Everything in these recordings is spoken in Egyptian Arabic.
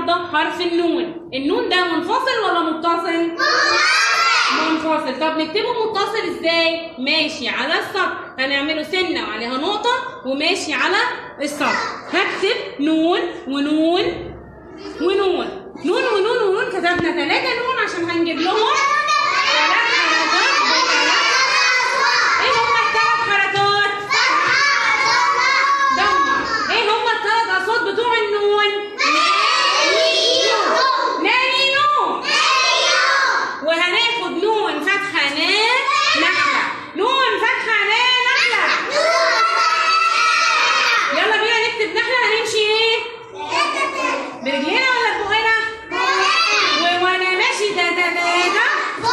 النهارده حرف النون النون ده منفصل ولا متصل منفصل طب نكتبه متصل ازاي ماشي على السطر هنعمله سنه وعليها نقطه وماشي على السطر هكتب نون ونون ونون نون ونون ونون كتبنا ثلاثة نون عشان هنجيب لهم ثلاث حركات بثلاث ايه هما الثلاث حركات؟ دمر ايه هما الثلاث اصوات بتوع النون؟ ناني نون وهناخد نون فتحة نا نحلة نون فتحة نا نحلة يلا بينا نكتب نحلة هنمشي ايه؟ برجلينا ولا ببقنا؟ و- وانا ماشي تا تا تا تا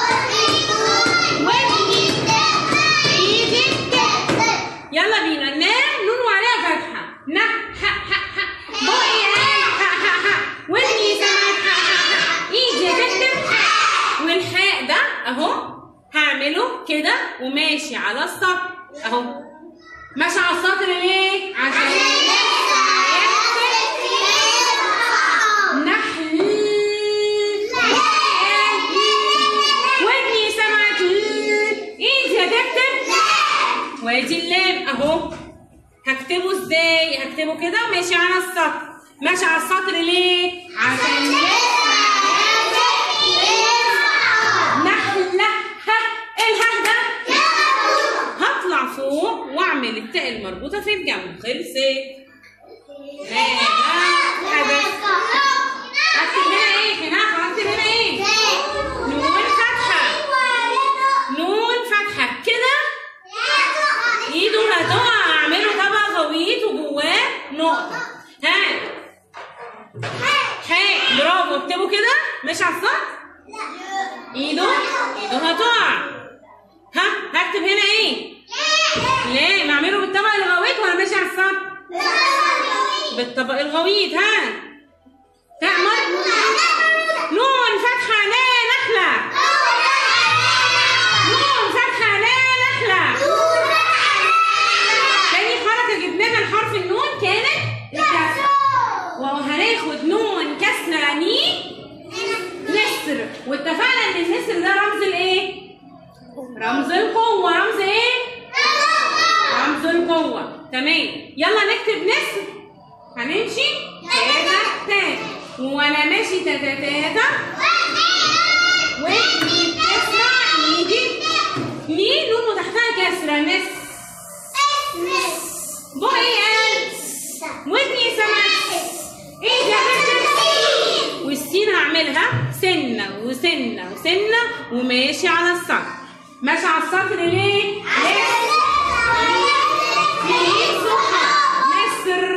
وادي ايدي يلا بينا نا نون وعليها فتحة نا ح ح ح بقي قال ح ح ح ودني سمعت ح ح ح ايدي تكتب والحاء ده اهو هعمله كده وماشي على السطر اهو ماشي على السطر ليه؟ عشان نحل ودني سمعت ايدي هتكتب وادي اللام اهو هكتبه ازاي هكتبه كده ماشي على السطر ماشي على السطر ليه عشان نحلة ها ايه الها ده هطلع فوق واعمل التاء المربوطه في الجنب خلصت هذا حدث هكتب هنا ايه هنا هكتب هنا ايه نون فتحه نون فتحه كده ايده هتقع اعمله طبق غويط وجواه نقطة ها حاء برافو اكتبوا كده ماشي على السطر ايده ايده هتقع ها هكتب هنا ايه ليه نعمله بالطبق الغويط ولا ماشي على السطر بالطبق الغويط ها تعمل نون فتحة لا نحلة نون فتحة لا نحلة تاني حركة جبناها لحرف النون كانت الكسرة وهناخد نون كسرة ني نسر واتفقنا ان النسر ده رمز الايه؟ رمز القوة رمز ايه؟ رمز القوة تمام يلا نكتب نسر هنمشي تاتا تاتا وانا ماشي تاتا تاتا وايدي بتسمع ايدي مين نون وتحتها كسرة نس بقي قال ودني سمعت ايدي هتكتب والسين هعملها سنة وسنة وسنة وماشي على السطر ماشي على السطر ليه؟ ليه؟ في صحة نسر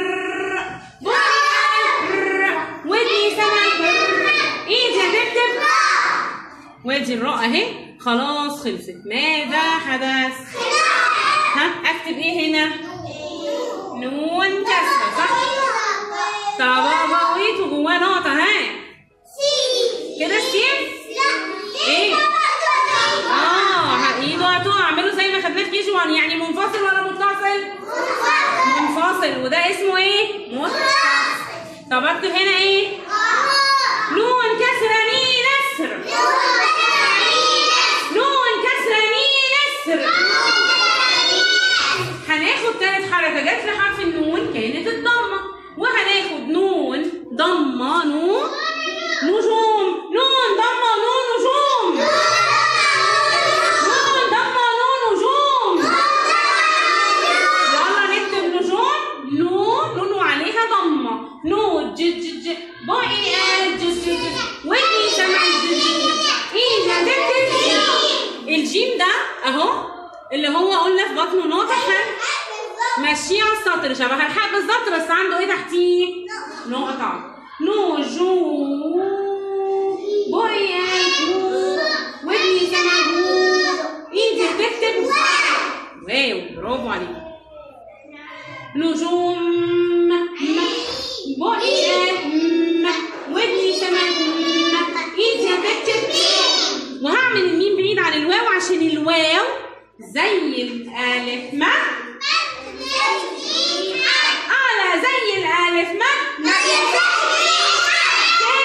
بقي ودني سمعت ايدي هتكتب وادي الراء اهي خلاص خلصت ماذا حدث؟ ها اكتب ايه هنا؟ نون كسرة صح؟ طبق بويت وجواه نقطة ها كده السين؟ ايه؟ اه ه- ايده هتقع اعمله زي ما خدناه في كي جي 1 يعني منفصل ولا متصل؟ منفصل وده اسمه ايه؟ متصل طب اكتب هنا ايه؟ نون كسرة ني نسر نون كسرة ني نسر هناخد تالت حركة جت في حرف النون كانت الضمة وهناخد نون ضمة نون نجوم نون ضمة نون نجوم نون ضمة نون نجوم يلا نكتب نجوم نون نون وعليها ضمة نون ج ج ج بقي قال ج ج ج ودني سمع ج ج ج ايه هتكتب الجيم ده اهو اللي هو قلنا في بطنه نقطة حرف ماشية على السطر شبه الحق بالظبط بس عنده ايه تحتيه؟ نقطة نجوم بقي قال ودني سمع ايدي هتكتب واو برافو عليك نجوم م- بقي قال م- ودني سمع م- ايدي هتكتب وهعمل الميم بعيد عن الواو عشان الواو زي الالف ما اعلى زي الالف ما ما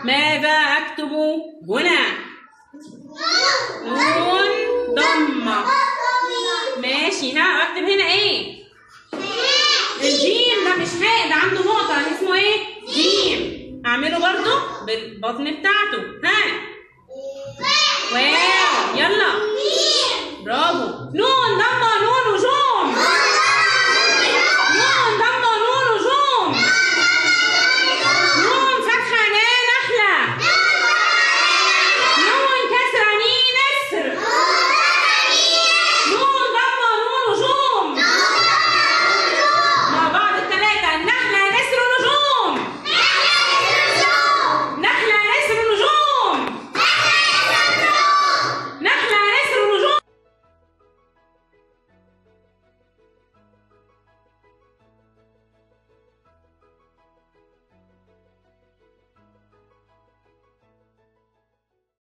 ماذا أكتب هنا نون ضمة ماشي ها أكتب هنا إيه الجيم ده مش هاء ده عنده نقطة يعني اسمه إيه جيم أعمله برضو بالبطن بتاعته ها